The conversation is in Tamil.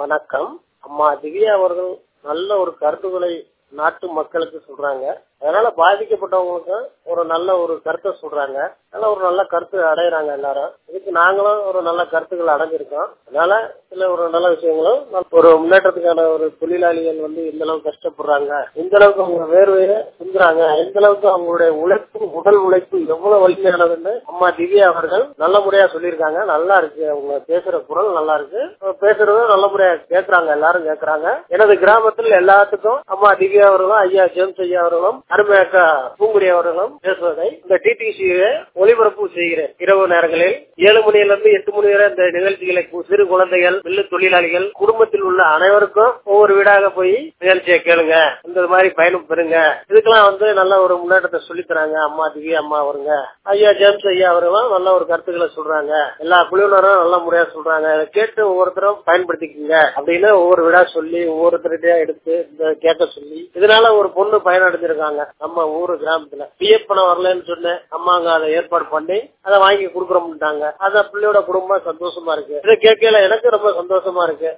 வணக்கம் அம்மா திவ்யா அவர்கள் நல்ல ஒரு கருத்துக்களை நாட்டு மக்களுக்கு சொல்றாங்க அதனால பாதிக்கப்பட்டவங்களுக்கு ஒரு நல்ல ஒரு கருத்தை சொல்றாங்க நல்ல ஒரு நல்ல கருத்து அடையிறாங்க எல்லாரும் இதுக்கு நாங்களும் ஒரு நல்ல கருத்துக்கள் அடைஞ்சிருக்கோம் அதனால சில ஒரு நல்ல விஷயங்களும் ஒரு முன்னேற்றத்துக்கான ஒரு தொழிலாளிகள் வந்து எந்த அளவுக்கு கஷ்டப்படுறாங்க எந்த அளவுக்கு அவங்க வேர்வையை சிந்துறாங்க எந்த அளவுக்கு அவங்களுடைய உழைப்பு உடல் உழைப்பு எவ்வளவு வலிமையானதுன்னு அம்மா திவ்யா அவர்கள் நல்ல முறையா சொல்லியிருக்காங்க நல்லா இருக்கு அவங்க பேசுற குரல் நல்லா இருக்கு அவங்க பேசுறதும் நல்ல முறையா கேட்கறாங்க எல்லாரும் கேட்கறாங்க எனது கிராமத்தில் எல்லாத்துக்கும் அம்மா திவ்யா அவர்களும் ஐயா ஜேம்ஸ் ஐயா அவர்களும் அருமையாக்கா பூங்குடி அவர்களும் பேசுவதை இந்த டிடிசி ஒளிபரப்பு செய்கிறேன் இரவு நேரங்களில் ஏழு மணியிலிருந்து எட்டு மணி வரை இந்த நிகழ்ச்சிகளை சிறு குழந்தைகள் மில்லு தொழிலாளிகள் குடும்பத்தில் உள்ள அனைவருக்கும் ஒவ்வொரு வீடாக போய் நிகழ்ச்சியை கேளுங்க இந்த மாதிரி பயணம் பெறுங்க இதுக்கெல்லாம் வந்து நல்ல ஒரு முன்னேற்றத்தை சொல்லி தராங்க அம்மா திவ்யா அம்மா வருங்க ஐயா ஜேம்ஸ் ஐயா அவர்களும் நல்ல ஒரு கருத்துக்களை சொல்றாங்க எல்லா குழுவினரும் நல்ல முறையா சொல்றாங்க இதை கேட்டு ஒவ்வொருத்தரும் பயன்படுத்திக்கங்க அப்படின்னு ஒவ்வொரு வீடா சொல்லி ஒவ்வொருத்தருடையா எடுத்து இந்த கேட்க சொல்லி இதனால ஒரு பொண்ணு பயனடைஞ்சிருக்காங்க நம்ம ஊரு கிராமத்துல பிஎஃப் பணம் வரலன்னு சொன்னேன் அம்மாங்க அதை ஏற்பாடு பண்ணி அதை வாங்கி கொடுக்குறோம்ட்டாங்க அத பிள்ளையோட குடும்பம் சந்தோஷமா இருக்கு இதை கேட்கல எனக்கு ரொம்ப சந்தோஷமா இருக்கு